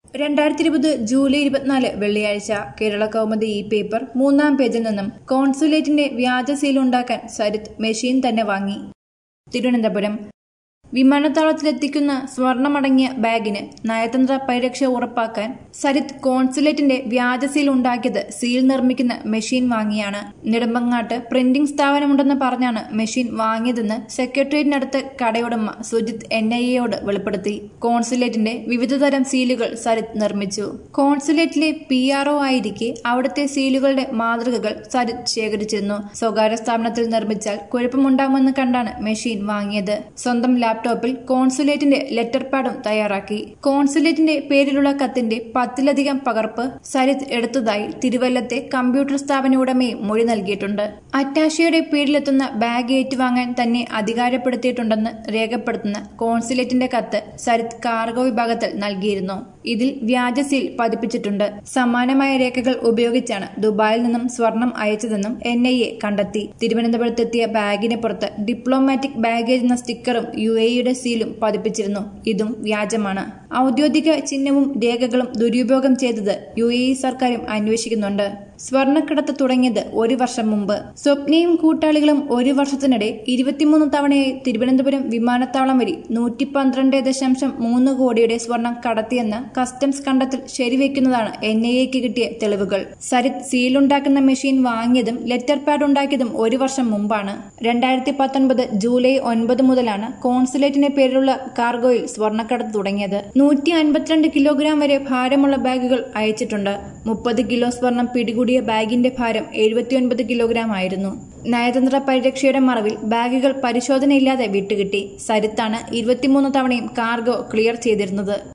രണ്ടായിരത്തി ഇരുപത് ജൂലൈ ഇരുപത്തിനാല് വെള്ളിയാഴ്ച കേരള കൗമുദി ഈ പേപ്പർ മൂന്നാം പേജിൽ നിന്നും കോൺസുലേറ്റിന്റെ വ്യാജ സീലുണ്ടാക്കാൻ സരിത് മെഷീൻ തന്നെ വാങ്ങി തിരുവനന്തപുരം വിമാനത്താവളത്തിലെത്തിക്കുന്ന സ്വർണമടങ്ങിയ ബാഗിന് നയതന്ത്ര പരിരക്ഷ ഉറപ്പാക്കാൻ സരിത് കോൺസുലേറ്റിന്റെ വ്യാജ സീൽ ഉണ്ടാക്കിയത് സീൽ നിർമ്മിക്കുന്ന മെഷീൻ വാങ്ങിയാണ് നെടുമ്പങ്ങാട്ട് പ്രിന്റിംഗ് സ്ഥാപനമുണ്ടെന്ന് പറഞ്ഞാണ് മെഷീൻ വാങ്ങിയതെന്ന് സെക്രട്ടേറിയറ്റിനടുത്ത് കടയുടമ സുജിത് എൻ ഐ എയോട് വെളിപ്പെടുത്തി കോൺസുലേറ്റിന്റെ വിവിധതരം സീലുകൾ സരിത് നിർമ്മിച്ചു കോൺസുലേറ്റിലെ പി ആർ ഒ ആയിരിക്കെ അവിടുത്തെ സീലുകളുടെ മാതൃകകൾ സരിത് ശേഖരിച്ചിരുന്നു സ്വകാര്യ സ്ഥാപനത്തിൽ നിർമ്മിച്ചാൽ കുഴപ്പമുണ്ടാകുമെന്ന് കണ്ടാണ് മെഷീൻ വാങ്ങിയത് സ്വന്തം ലാപ്ടോപ്പിൽ കോൺസുലേറ്റിന്റെ ലെറ്റർ പാഡും തയ്യാറാക്കി കോൺസുലേറ്റിന്റെ പേരിലുള്ള കത്തിന്റെ പത്തിലധികം പകർപ്പ് സരിത് എടുത്തതായി തിരുവല്ലത്തെ കമ്പ്യൂട്ടർ സ്ഥാപന ഉടമയും മൊഴി നൽകിയിട്ടുണ്ട് അറ്റാഷയുടെ പേരിലെത്തുന്ന ബാഗ് ഏറ്റുവാങ്ങാൻ തന്നെ അധികാരപ്പെടുത്തിയിട്ടുണ്ടെന്ന് രേഖപ്പെടുത്തുന്ന കോൺസുലേറ്റിന്റെ കത്ത് സരിത് കാർഗോ വിഭാഗത്തിൽ നൽകിയിരുന്നു ഇതിൽ വ്യാജ സീൽ പതിപ്പിച്ചിട്ടുണ്ട് സമാനമായ രേഖകൾ ഉപയോഗിച്ചാണ് ദുബായിൽ നിന്നും സ്വർണം അയച്ചതെന്നും എൻ ഐ എ കണ്ടെത്തി തിരുവനന്തപുരത്തെത്തിയ ബാഗിന് പുറത്ത് ഡിപ്ലോമാറ്റിക് ബാഗേജ് എന്ന സ്റ്റിക്കറും യു എയുടെ സീലും പതിപ്പിച്ചിരുന്നു ഇതും വ്യാജമാണ് ഔദ്യോഗിക ചിഹ്നവും രേഖകളും ദുരുപയോഗം ചെയ്തത് യു എ ഇ സർക്കാരും അന്വേഷിക്കുന്നുണ്ട് സ്വർണ്ണക്കടത്ത് തുടങ്ങിയത് ഒരു വർഷം മുമ്പ് സ്വപ്നയും കൂട്ടാളികളും ഒരു വർഷത്തിനിടെ ഇരുപത്തിമൂന്ന് തവണയായി തിരുവനന്തപുരം വിമാനത്താവളം വഴി നൂറ്റി പന്ത്രണ്ട് ദശാംശം മൂന്ന് കോടിയുടെ സ്വർണം കടത്തിയെന്ന് കസ്റ്റംസ് കണ്ടെത്തൽ ശരിവെക്കുന്നതാണ് എൻ ഐ എക്ക് കിട്ടിയ തെളിവുകൾ സരിത് സീലുണ്ടാക്കുന്ന മെഷീൻ വാങ്ങിയതും ലെറ്റർ പാഡ് ഉണ്ടാക്കിയതും ഒരു വർഷം മുമ്പാണ് രണ്ടായിരത്തി പത്തൊൻപത് ജൂലൈ ഒൻപത് മുതലാണ് കോൺസുലേറ്റിന്റെ പേരിലുള്ള കാർഗോയിൽ സ്വർണ്ണക്കടത്ത് തുടങ്ങിയത് നൂറ്റി അൻപത്തിരണ്ട് കിലോഗ്രാം വരെ ഭാരമുള്ള ബാഗുകൾ അയച്ചിട്ടുണ്ട് മുപ്പത് കിലോ സ്വർണം പിടികൂടിയ ബാഗിന്റെ ഭാരം എഴുപത്തിയൊൻപത് കിലോഗ്രാം ആയിരുന്നു നയതന്ത്ര പരിരക്ഷയുടെ മറവിൽ ബാഗുകൾ പരിശോധനയില്ലാതെ വിട്ടുകിട്ടി സരിത്താണ് ഇരുപത്തിമൂന്ന് തവണയും കാർഗോ ക്ലിയർ ചെയ്തിരുന്നത്